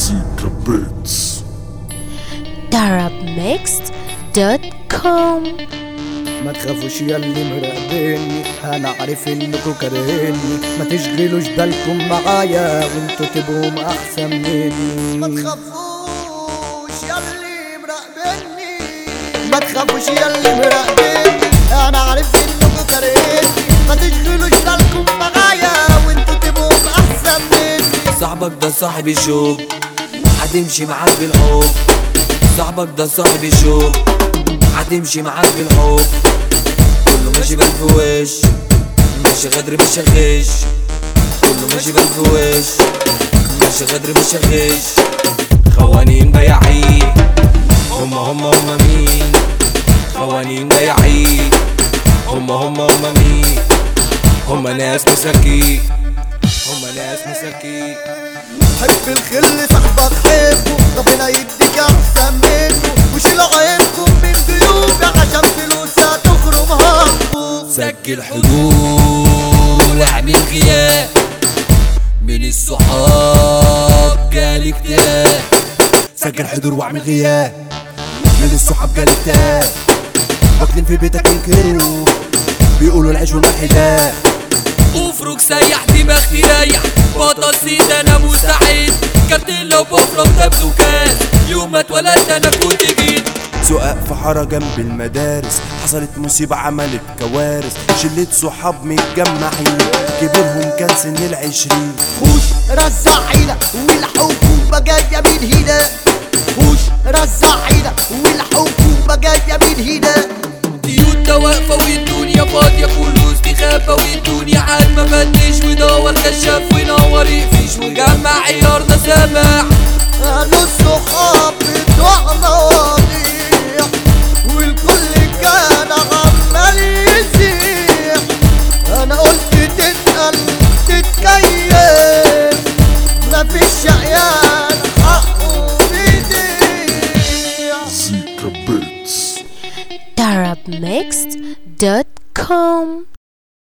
Zika Bits darabmixed.com ما تخافوش ياللي مراقبيني انا عارف انكوا كارهيني ما تشغلوش بالكم معايا وانتوا تبقوا احسن مني ما تخافوش ياللي مراقبيني ما تخافوش ياللي مراقبيني انا عارف انكوا كارهيني ما تشغلوش بالكم معايا وانتوا تبقوا احسن مني صاحبك ده صاحب الشوق هتمشي معاك بالحب صاحبك ده صاحب الشوق هتمشي معاك بالحب كله ماشي بالف وش ماشي غدر مش غش كله ماشي بالف وش ماشي غدر مش غش خوانين بياعين هما هما هما مين خوانين بياعين هما هما هما مين هما ناس مساكين هما ناس مساكين حب الخل صاحبك حبه ربنا يديك احسن منه وشيل عينكم من جيوبي عشان فلوس هتخرم همه سجل حدود واعمل غياب من الصحاب جالي اكتئاب سجل حضور واعمل غياب من الصحاب جالي اكتئاب واكلين في بيتك ينكروا بيقولوا العيش والمحدات افرك سيح دماغ تريح بطاطسيد انا مستعد كارتيلا وبفرم دبس وكاس يوم ما اتولدت انا كنت جيت سقاق في حارة جنب المدارس حصلت مصيبة عملت كوارث شلة صحاب متجمعين كبيرهم كان سن العشرين خوش رزعينا والحكومة جاية من هنا خوش رزعينا والحكومة جاية من هنا ديوتنا واقفة والدنيا فاضية فلوس تخافى والدنيا عاد ما فتش ودور كشاف ونور يقفش وجمع عيارنا سامع قالوا الصحاب بتوعنا وضيع والكل كان عمال يزيح انا قلت تتقل تتكيف مفيش عيال حقه بيضيع Zika Bits darabmixed.com